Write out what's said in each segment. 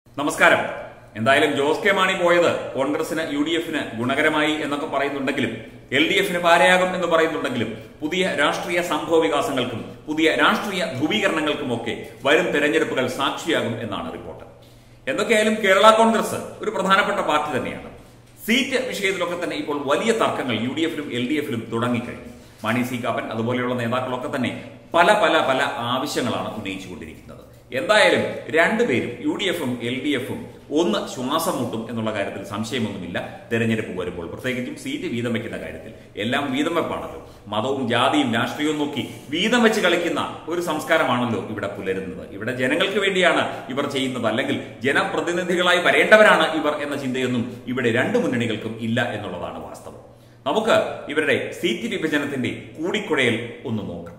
നമസ്കാരം എന്തായാലും ജോസ് കെ മാണി പോയത് കോൺഗ്രസിന് യു ഡി എഫിന് ഗുണകരമായി എന്നൊക്കെ പറയുന്നുണ്ടെങ്കിലും എൽ ഡി എഫിന് പാരയാകും എന്ന് പറയുന്നുണ്ടെങ്കിലും പുതിയ രാഷ്ട്രീയ സംഭവ വികാസങ്ങൾക്കും പുതിയ രാഷ്ട്രീയ ധ്രുവീകരണങ്ങൾക്കുമൊക്കെ വരും തെരഞ്ഞെടുപ്പുകൾ സാക്ഷിയാകും എന്നാണ് റിപ്പോർട്ട് എന്തൊക്കെയായാലും കേരള കോൺഗ്രസ് ഒരു പ്രധാനപ്പെട്ട പാർട്ടി തന്നെയാണ് സീറ്റ് വിഷയത്തിലൊക്കെ തന്നെ ഇപ്പോൾ വലിയ തർക്കങ്ങൾ യു ഡി എഫിലും എൽ ഡി എഫിലും തുടങ്ങിക്കഴിഞ്ഞു മാണി സി കാപ്പൻ അതുപോലെയുള്ള നേതാക്കളൊക്കെ തന്നെ പല പല പല ആവശ്യങ്ങളാണ് ഉന്നയിച്ചുകൊണ്ടിരിക്കുന്നത് എന്തായാലും രണ്ടുപേരും യു ഡി എഫും എൽ ഡി എഫും ഒന്ന് ശ്വാസം മുട്ടും എന്നുള്ള കാര്യത്തിൽ സംശയമൊന്നുമില്ല തെരഞ്ഞെടുപ്പ് വരുമ്പോൾ പ്രത്യേകിച്ചും സീറ്റ് വീതം വെക്കുന്ന കാര്യത്തിൽ എല്ലാം വീതം വെപ്പാണല്ലോ മതവും ജാതിയും രാഷ്ട്രീയവും നോക്കി വീതം വെച്ച് കളിക്കുന്ന ഒരു സംസ്കാരമാണല്ലോ ഇവിടെ പുലരുന്നത് ഇവിടെ ജനങ്ങൾക്ക് വേണ്ടിയാണ് ഇവർ ചെയ്യുന്നത് അല്ലെങ്കിൽ ജനപ്രതിനിധികളായി വരേണ്ടവരാണ് ഇവർ എന്ന ചിന്തയൊന്നും ഇവിടെ രണ്ട് മുന്നണികൾക്കും ഇല്ല എന്നുള്ളതാണ് വാസ്തവം നമുക്ക് ഇവരുടെ സീറ്റ് വിഭജനത്തിന്റെ കൂടിക്കുഴയിൽ ഒന്ന് നോക്കാം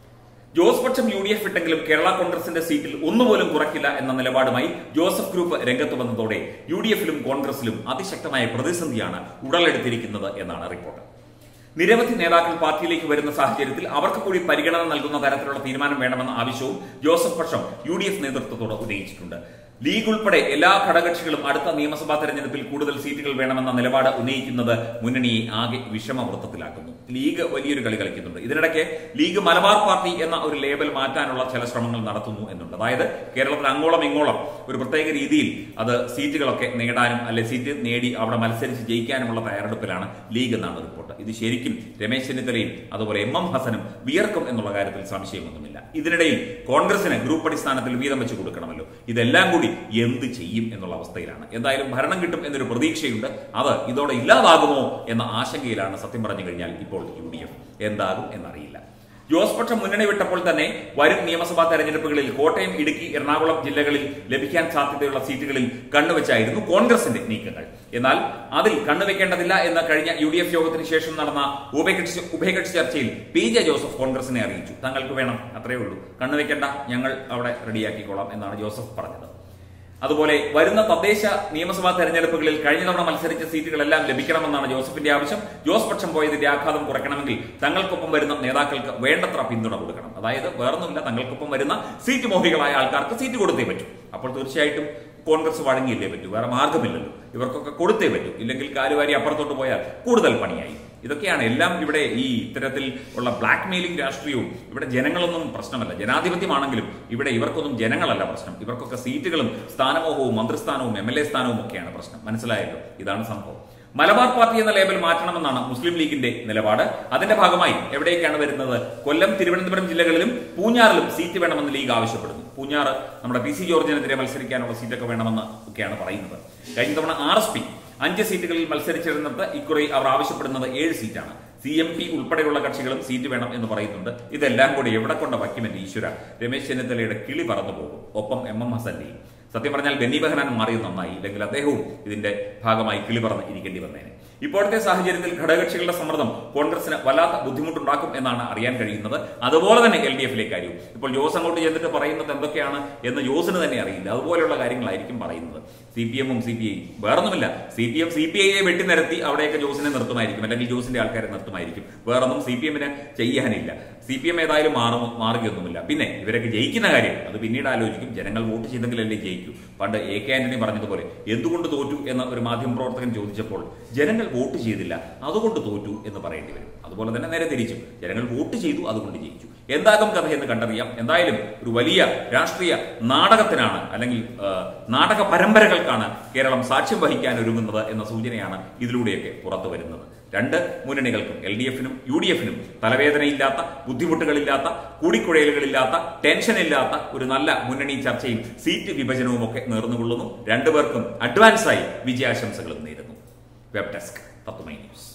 ജോസ് പക്ഷം യു ഡി എഫ് ഇട്ടെങ്കിലും കേരള കോൺഗ്രസിന്റെ സീറ്റിൽ ഒന്നുപോലും കുറയ്ക്കില്ല എന്ന നിലപാടുമായി ജോസഫ് ഗ്രൂപ്പ് രംഗത്ത് വന്നതോടെ യു ഡി എഫിലും കോൺഗ്രസിലും അതിശക്തമായ പ്രതിസന്ധിയാണ് ഉടലെടുത്തിരിക്കുന്നത് എന്നാണ് റിപ്പോർട്ട് നിരവധി നേതാക്കൾ പാർട്ടിയിലേക്ക് വരുന്ന സാഹചര്യത്തിൽ അവർക്ക് കൂടി പരിഗണന നൽകുന്ന തരത്തിലുള്ള തീരുമാനം വേണമെന്ന ആവശ്യവും ജോസഫ് പക്ഷം യു ഡി എഫ് നേതൃത്വത്തോട് ഉന്നയിച്ചിട്ടുണ്ട് ലീഗ് ഉൾപ്പെടെ എല്ലാ ഘടകകക്ഷികളും അടുത്ത നിയമസഭാ തെരഞ്ഞെടുപ്പിൽ കൂടുതൽ സീറ്റുകൾ വേണമെന്ന നിലപാട് ഉന്നയിക്കുന്നത് മുന്നണിയെ ആകെ വിഷമവൃത്തത്തിലാക്കുന്നു ലീഗ് വലിയൊരു കളി കളിക്കുന്നുണ്ട് ഇതിനിടയ്ക്ക് ലീഗ് മലബാർ പാർട്ടി എന്ന ഒരു ലേബൽ മാറ്റാനുള്ള ചില ശ്രമങ്ങൾ നടത്തുന്നു എന്നുണ്ട് അതായത് കേരളത്തിൽ അങ്ങോളം ഇങ്ങോളം ഒരു പ്രത്യേക രീതിയിൽ അത് സീറ്റുകളൊക്കെ നേടാനും അല്ലെ സീറ്റ് നേടി അവിടെ മത്സരിച്ച് ജയിക്കാനുമുള്ള തയ്യാറെടുപ്പിലാണ് ലീഗ് എന്നാണ് റിപ്പോർട്ട് ഇത് ശരിക്കും രമേശ് ചെന്നിത്തലയും അതുപോലെ എം എം ഹസനും വിയർക്കും എന്നുള്ള കാര്യത്തിൽ സംശയമൊന്നുമില്ല ഇതിനിടയിൽ കോൺഗ്രസിന് ഗ്രൂപ്പ് അടിസ്ഥാനത്തിൽ വീതം വെച്ച് കൊടുക്കണമല്ലോ ഇതെല്ലാം കൂടി എന്ത് ചെയ്യും എന്നുള്ള അവസ്ഥയിലാണ് എന്തായാലും ഭരണം കിട്ടും എന്നൊരു പ്രതീക്ഷയുണ്ട് അത് ഇതോടെ ഇല്ലാതാകുമോ എന്ന ആശങ്കയിലാണ് സത്യം പറഞ്ഞു കഴിഞ്ഞാൽ ഇപ്പോൾ യു ഡി എഫ് എന്താകും എന്നറിയില്ല ജോസ് പക്ഷം മുന്നണി വിട്ടപ്പോൾ തന്നെ വരും നിയമസഭാ തെരഞ്ഞെടുപ്പുകളിൽ കോട്ടയം ഇടുക്കി എറണാകുളം ജില്ലകളിൽ ലഭിക്കാൻ സാധ്യതയുള്ള സീറ്റുകളിൽ കണ്ണുവെച്ചായിരുന്നു കോൺഗ്രസിന്റെ നീക്കങ്ങൾ എന്നാൽ അതിൽ കണ്ണുവെക്കേണ്ടതില്ല എന്ന കഴിഞ്ഞ യു ഡി എഫ് യോഗത്തിന് ശേഷം നടന്ന ഉഭയകക്ഷി ഉഭയകക്ഷി ചർച്ചയിൽ പി ജെ ജോസഫ് കോൺഗ്രസിനെ അറിയിച്ചു തങ്ങൾക്ക് വേണം അത്രയേ ഉള്ളൂ കണ്ണുവെക്കേണ്ട ഞങ്ങൾ അവിടെ റെഡിയാക്കിക്കോളാം എന്നാണ് ജോസഫ് പറഞ്ഞത് അതുപോലെ വരുന്ന തദ്ദേശ നിയമസഭാ തെരഞ്ഞെടുപ്പുകളിൽ കഴിഞ്ഞ തവണ മത്സരിച്ച സീറ്റുകളെല്ലാം ലഭിക്കണമെന്നാണ് ജോസഫിന്റെ ആവശ്യം ജോസ് പക്ഷം പോയതിന്റെ ആഘാതം കുറയ്ക്കണമെങ്കിൽ തങ്ങൾക്കൊപ്പം വരുന്ന നേതാക്കൾക്ക് വേണ്ടത്ര പിന്തുണ കൊടുക്കണം അതായത് വേറൊന്നുമില്ല തങ്ങൾക്കൊപ്പം വരുന്ന സീറ്റ് മോഹികളായ ആൾക്കാർക്ക് സീറ്റ് കൊടുത്തേ പറ്റൂ അപ്പോൾ തീർച്ചയായിട്ടും കോൺഗ്രസ് വഴങ്ങിയില്ലേ പറ്റൂ വേറെ മാർഗമില്ലല്ലോ ഇവർക്കൊക്കെ കൊടുത്തേ പറ്റൂ ഇല്ലെങ്കിൽ കാലുവാരി അപ്പുറത്തോട്ട് പോയാൽ കൂടുതൽ പണിയായി ഇതൊക്കെയാണ് എല്ലാം ഇവിടെ ഈ ഇത്തരത്തിൽ ഉള്ള ബ്ലാക്ക് മെയിലിംഗ് രാഷ്ട്രീയവും ഇവിടെ ജനങ്ങളൊന്നും പ്രശ്നമല്ല ജനാധിപത്യമാണെങ്കിലും ഇവിടെ ഇവർക്കൊന്നും ജനങ്ങളല്ല പ്രശ്നം ഇവർക്കൊക്കെ സീറ്റുകളും സ്ഥാനമോഹവും മന്ത്രിസ്ഥാനവും എം എൽ എ സ്ഥാനവും ഒക്കെയാണ് പ്രശ്നം മനസ്സിലായല്ലോ ഇതാണ് സംഭവം മലബാർ പാർട്ടി എന്ന ലേബൽ മാറ്റണമെന്നാണ് മുസ്ലിം ലീഗിന്റെ നിലപാട് അതിന്റെ ഭാഗമായി എവിടേക്കാണ് വരുന്നത് കൊല്ലം തിരുവനന്തപുരം ജില്ലകളിലും പൂഞ്ഞാറിലും സീറ്റ് വേണമെന്ന് ലീഗ് ആവശ്യപ്പെടുന്നു പൂഞ്ഞാറ് നമ്മുടെ പി സി ജോർജിനെതിരെ മത്സരിക്കാനുള്ള സീറ്റൊക്കെ വേണമെന്ന് ഒക്കെയാണ് പറയുന്നത് കഴിഞ്ഞ തവണ ആർ എസ് പി അഞ്ച് സീറ്റുകളിൽ മത്സരിച്ചിരുന്നത് ഇക്കുറി അവർ ആവശ്യപ്പെടുന്നത് ഏഴ് സീറ്റാണ് സി എം പി ഉൾപ്പെടെയുള്ള കക്ഷികളും സീറ്റ് വേണം എന്ന് പറയുന്നുണ്ട് ഇതെല്ലാം കൂടി എവിടെ കൊണ്ട് വയ്ക്കുമെന്ന് ഈശ്വര രമേശ് ചെന്നിത്തലയുടെ കിളി പറന്നു പോകും ഒപ്പം എം എം ഹസന്റെയും സത്യം പറഞ്ഞാൽ ബെന്നി ബെഹനാൻ മാറിയത് നന്നായി ഇല്ലെങ്കിൽ അദ്ദേഹവും ഇതിന്റെ ഭാഗമായി കിളി പറന്ന് ഇരിക്കേണ്ടി വന്നേനെ ഇപ്പോഴത്തെ സാഹചര്യത്തിൽ ഘടകകക്ഷികളുടെ സമ്മർദ്ദം കോൺഗ്രസിന് വല്ലാത്ത ബുദ്ധിമുട്ടുണ്ടാക്കും എന്നാണ് അറിയാൻ കഴിയുന്നത് അതുപോലെ തന്നെ എൽ ഡി എഫിലെ കാര്യവും ഇപ്പോൾ ജോസ് അങ്ങോട്ട് ചെന്നിട്ട് പറയുന്നത് എന്തൊക്കെയാണ് എന്ന് ജോസിന് തന്നെ അറിയില്ല അതുപോലെയുള്ള കാര്യങ്ങളായിരിക്കും പറയുന്നത് സി പി എമ്മും സി പി ഐ വേറൊന്നുമില്ല C P M C P ഐയെ വെട്ടിനിരത്തി അവിടെയൊക്കെ ജോസിനെ നിർത്തുമായിരിക്കും അല്ലെങ്കിൽ ജോസിന്റെ ആൾക്കാരെ നിർത്തുമായിരിക്കും വേറൊന്നും സി പി എമ്മിന് ചെയ്യാനില്ല സി പി എം ഏതായാലും മാറും മാറുകയൊന്നുമില്ല പിന്നെ ഇവരൊക്കെ ജയിക്കുന്ന കാര്യം അത് പിന്നീട് ആലോചിക്കും ജനങ്ങൾ വോട്ട് ചെയ്തെങ്കിലല്ലേ ജയിക്കൂ പണ്ട് എ കെ ആന്റണി പറഞ്ഞതുപോലെ എന്തുകൊണ്ട് തോറ്റു എന്ന ഒരു മാധ്യമപ്രവർത്തകൻ ചോദിച്ചപ്പോൾ ജനങ്ങൾ വോട്ട് ചെയ്തില്ല അതുകൊണ്ട് തോറ്റു എന്ന് പറയേണ്ടി വരും അതുപോലെ തന്നെ നേരെ തിരിച്ചു ജനങ്ങൾ വോട്ട് ചെയ്തു അതുകൊണ്ട് ജയിച്ചു എന്താകും കഥ എന്ന് കണ്ടറിയാം എന്തായാലും ഒരു വലിയ രാഷ്ട്രീയ നാടകത്തിനാണ് അല്ലെങ്കിൽ ആ, നാടക പരമ്പരകൾക്കാണ് കേരളം സാക്ഷ്യം വഹിക്കാൻ ഒരുങ്ങുന്നത് എന്ന സൂചനയാണ് ഇതിലൂടെയൊക്കെ പുറത്തു വരുന്നത് രണ്ട് മുന്നണികൾക്കും എൽ ഡി എഫിനും യു ഡി എഫിനും തലവേദനയില്ലാത്ത ബുദ്ധിമുട്ടുകളില്ലാത്ത കൂടിക്കുഴയലുകളില്ലാത്ത ടെൻഷനില്ലാത്ത ഒരു നല്ല മുന്നണി ചർച്ചയും സീറ്റ് വിഭജനവും ഒക്കെ നേർന്നുകൊള്ളുന്നു രണ്ടുപേർക്കും അഡ്വാൻസായി വിജയാശംസകളും നേരുന്നു വെബ് ഡെസ്ക് തത്തുമൈ ന്യൂസ്